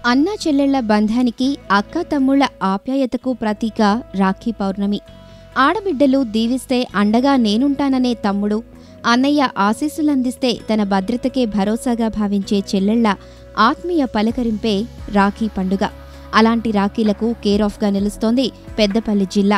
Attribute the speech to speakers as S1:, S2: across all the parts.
S1: అన్నా చెల్లెళ్ల బంధానికి అక్క తమ్ముళ్ల ఆప్యాయతకు ప్రతీక రాఖీ పౌర్ణమి ఆడబిడ్డలు దీవిస్తే అండగా నేనుంటాననే తమ్ముడు అన్నయ్య ఆశీస్సులందిస్తే తన భద్రతకే భరోసాగా భావించే చెల్లెళ్ల ఆత్మీయ పలకరింపే రాఖీ పండుగ అలాంటి రాఖీలకు కేర్ ఆఫ్గా నిలుస్తోంది పెద్దపల్లి జిల్లా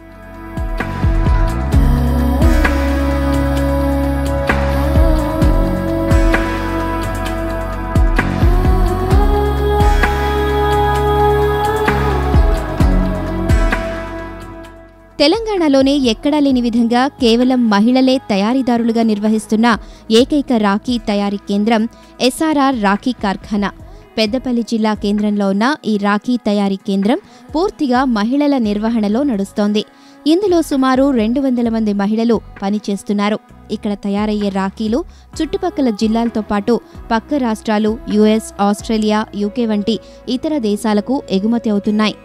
S1: తెలంగాణలోనే ఎక్కడా లేని విధంగా కేవలం మహిళలే తయారీదారులుగా నిర్వహిస్తున్న ఏకైక రాఖీ తయారీ కేంద్రం ఎస్ఆర్ఆర్ రాఖీ కార్ఖానా పెద్దపల్లి జిల్లా కేంద్రంలో ఉన్న ఈ రాఖీ తయారీ కేంద్రం పూర్తిగా మహిళల నిర్వహణలో నడుస్తోంది ఇందులో సుమారు రెండు వందల మంది మహిళలు పనిచేస్తున్నారు ఇక్కడ తయారయ్యే రాఖీలు చుట్టుపక్కల జిల్లాలతో పాటు పక్క రాష్ట్రాలు యుఎస్ ఆస్ట్రేలియా యూకే వంటి ఇతర దేశాలకు ఎగుమతి అవుతున్నాయి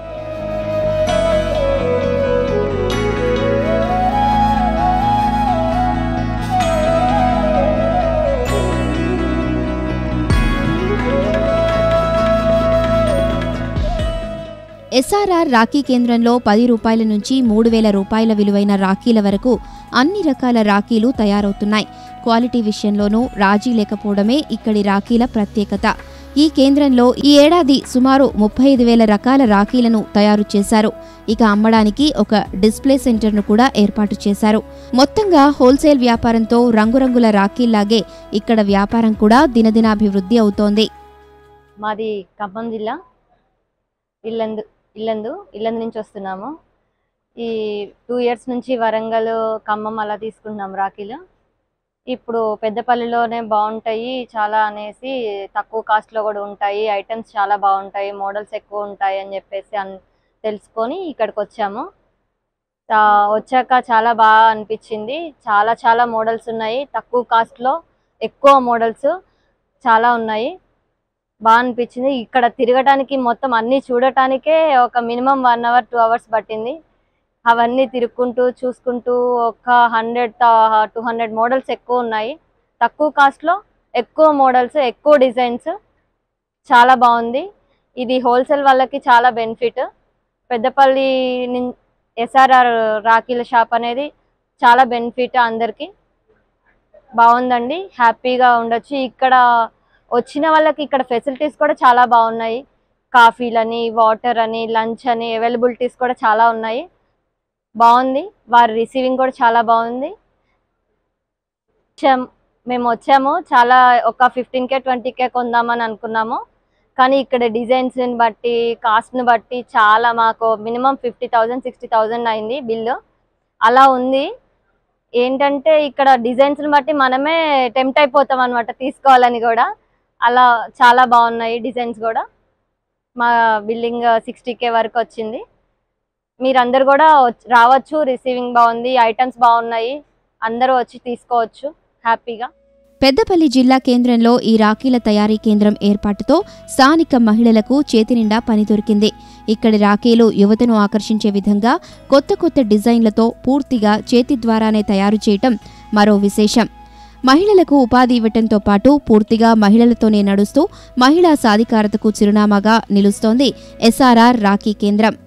S1: ఎస్ఆర్ఆర్ రాఖీ కేంద్రంలో పది రూపాయల నుంచి మూడు వేల రూపాయల విలువైన రాఖీల వరకు అన్ని రకాల రాఖీలు తయారవుతున్నాయి క్వాలిటీ విషయంలోనూ రాజీ లేకపోవడమే ఇక్కడి రాఖీల ప్రత్యేకత ఈ కేంద్రంలో ఈ ఏడాది సుమారు ముప్పై ఐదు వేల రకాల రాఖీలను తయారు చేశారు ఇక అమ్మడానికి ఒక డిస్ప్లే సెంటర్ను కూడా ఏర్పాటు చేశారు మొత్తంగా హోల్సేల్ వ్యాపారంతో రంగురంగుల రాఖీల్లాగే ఇక్కడ వ్యాపారం కూడా దినదినాభివృద్ధి అవుతోంది
S2: మాది ఖమ్మం జిల్లా ఇల్లందు ఇల్లందు ఇల్లందు నుంచి వస్తున్నాము ఈ టూ ఇయర్స్ నుంచి వరంగల్ ఖమ్మం అలా తీసుకుంటున్నాం రాఖీలు ఇప్పుడు పెద్దపల్లిలోనే బాగుంటాయి చాలా అనేసి తక్కువ కాస్ట్లో కూడా ఉంటాయి ఐటమ్స్ చాలా బాగుంటాయి మోడల్స్ ఎక్కువ ఉంటాయి అని చెప్పేసి అన్ తెలుసుకొని ఇక్కడికి వచ్చాము ఆ, వచ్చాక చాలా బాగా అనిపించింది చాలా చాలా మోడల్స్ ఉన్నాయి తక్కువ కాస్ట్లో ఎక్కువ మోడల్స్ చాలా ఉన్నాయి బాగా అనిపించింది ఇక్కడ తిరగటానికి మొత్తం అన్ని చూడటానికే ఒక minimum one hour two hours పట్టింది అవన్నీ తిరుక్కుంటూ చూసుకుంటూ ఒక హండ్రెడ్ టూ హండ్రెడ్ మోడల్స్ ఎక్కువ ఉన్నాయి తక్కువ కాస్ట్లో ఎక్కువ మోడల్స్ ఎక్కువ డిజైన్స్ చాలా బాగుంది ఇది హోల్సేల్ వాళ్ళకి చాలా బెనిఫిట్ పెద్దపల్లి ఎస్ఆర్ఆర్ రాఖీల షాప్ అనేది చాలా బెనిఫిట్ అందరికీ బాగుందండి హ్యాపీగా ఉండొచ్చు ఇక్కడ వచ్చిన వాళ్ళకి ఇక్కడ ఫెసిలిటీస్ కూడా చాలా బాగున్నాయి కాఫీలని వాటర్ అని లంచ్ అని అవైలబిలిటీస్ కూడా చాలా ఉన్నాయి బాగుంది వారి రిసీవింగ్ కూడా చాలా బాగుంది వచ్చాం- మేము వచ్చాము చాలా ఒక ఫిఫ్టీన్ కే ట్వంటీ కే కొందామని అనుకున్నాము కానీ ఇక్కడ డిజైన్స్ని బట్టి కాస్ట్ని బట్టి చాలా మాకు minimum fifty thousand sixty thousand అయింది బిల్లు అలా ఉంది ఏంటంటే ఇక్కడ డిజైన్స్ని బట్టి మనమే టెంప్ట్ అయిపోతాం అనమాట తీసుకోవాలని కూడా అలా చాలా బాగున్నాయి డిజైన్స్ కూడా మా బిల్డింగ్ సిక్స్టీ కే వరకు వచ్చింది మీరందరు కూడా వచ్- రావచ్చు రిసీవింగ్ బాగుంది ఐటమ్స్ బాగున్నాయి అందరూ వచ్చి తీసుకోవచ్చు హ్యాపీగా
S1: పెద్దపల్లి జిల్లా కేంద్రంలో ఈ రాఖీల తయారీ కేంద్రం ఏర్పాటుతో స్థానిక మహిళలకు చేతినిండా పని దొరికింది ఇక్కడి రాఖీలు యువతను ఆకర్షించే విధంగా కొత్త కొత్త డిజైన్లతో పూర్తిగా చేతి ద్వారానే తయారు చేయటం మరో విశేషం మహిళలకు ఉపాధి ఇవ్వటంతో పాటు పూర్తిగా మహిళలతోనే నడుస్తూ మహిళా సాధికారతకు చిరునామాగా నిలుస్తోంది ఎస్ఆర్ఆర్ రాఖీ కేంద్రం